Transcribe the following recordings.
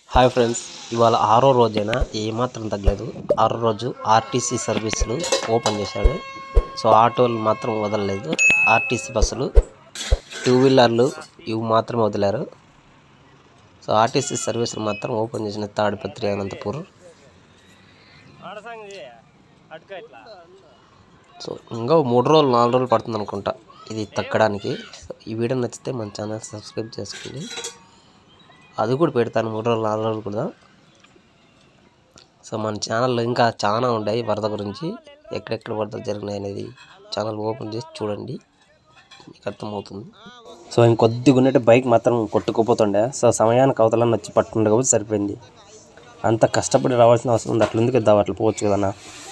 Hi friends ఇవాళ ఆరో రోజైనా ఏమాత్రం తగ్గలేదు ఆరో రోజు ఆర్టీసీ సర్వీసులు ఓపెన్ చేశాడు సో ఆటోలు మాత్రం వదలలేదు ఆర్టీసీ బస్సులు టూ వీలర్లు ఇవి మాత్రం వదిలారు సో ఆర్టీసీ సర్వీసులు మాత్రం ఓపెన్ చేసిన తాడిపత్రి అనంతపూర్ సో ఇంకా మూడు రోజులు నాలుగు రోజులు పడుతుంది అనుకుంటా ఇది తక్కడానికి సో ఈ వీడియో నచ్చితే మన ఛానల్ సబ్స్క్రైబ్ చేసుకోండి అది కూడా పెడతాను మూడు రోజులు నాలుగు రోజులు కూడా సో మన ఛానల్లో ఇంకా చాలా ఉన్నాయి వరద గురించి ఎక్కడెక్కడ వరద జరిగినాయి అనేది ఛానల్ ఓపెన్ చేసి చూడండి మీకు అర్థమవుతుంది సో ఇంకొద్దిగా ఉన్నట్టు బైక్ మాత్రం కొట్టుకుపోతుండే సో సమయానికి అవతలని వచ్చి పట్టుకుండే కాబట్టి సరిపోయింది అంత కష్టపడి రావాల్సిన అవసరం ఉంది అట్లా ఎందుకు ఇద్దాం అట్లా పోవచ్చు కదన్నా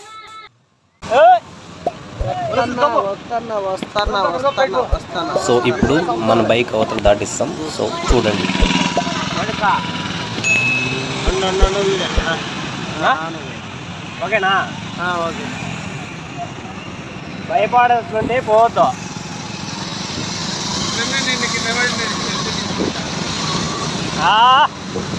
సో ఇప్పుడు మన బైక్ అవతల దాటిస్తాం సో చూడండి ఓకేనా ఓకే భయపడుతుంటే పోవద్దు ఆ.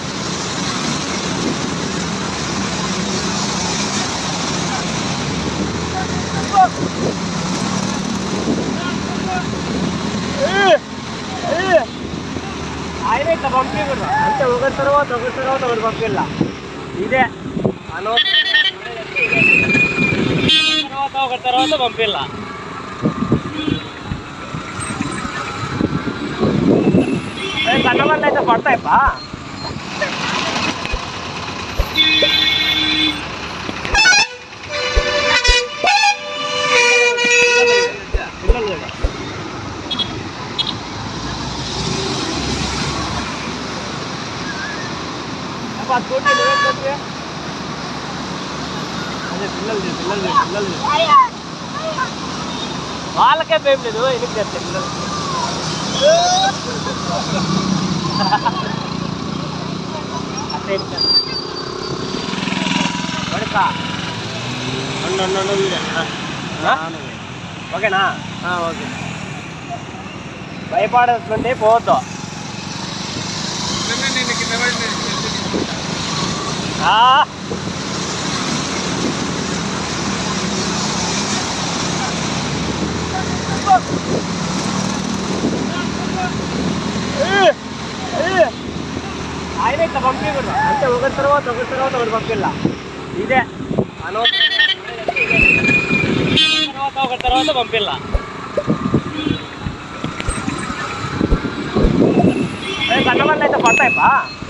ఆయన ఇట్లా పంపించకూడదు అంటే ఒకరి తర్వాత ఒకరి తర్వాత ఒకటి పంపిల్ల ఇదే అనవసరం తర్వాత ఒకరి తర్వాత పంపిల్ల కన్నమల్లి అయితే పడతాయి పా పిల్లలు కూడా. అబ్బా, స్కూటీ నువ్వేం కొద్దిగా? అదే పిల్లలు పిల్లలు పిల్లలు వాళ్ళకే భయం లేదు ఎందుకు చేస్తే పిల్లలు అట్లా ఏం కాదు. పడుకో. ఉండు, ఉండు, ఉండు, ఉండు. ఆ? ఓకేనా ఓకే భయపడుతుంటే పోవద్దు ఆ. ఏ, ఏ. ఆయన ఇట్లా పంపించకూడదు అంటే ఒకరి తర్వాత ఒకరి తర్వాత ఒకటి పంపిల్ల ఇదే అనవసరం తర్వాత ఒకరి తర్వాత పంపిల్ల కన్నమల్లి అయితే పడతాయి పా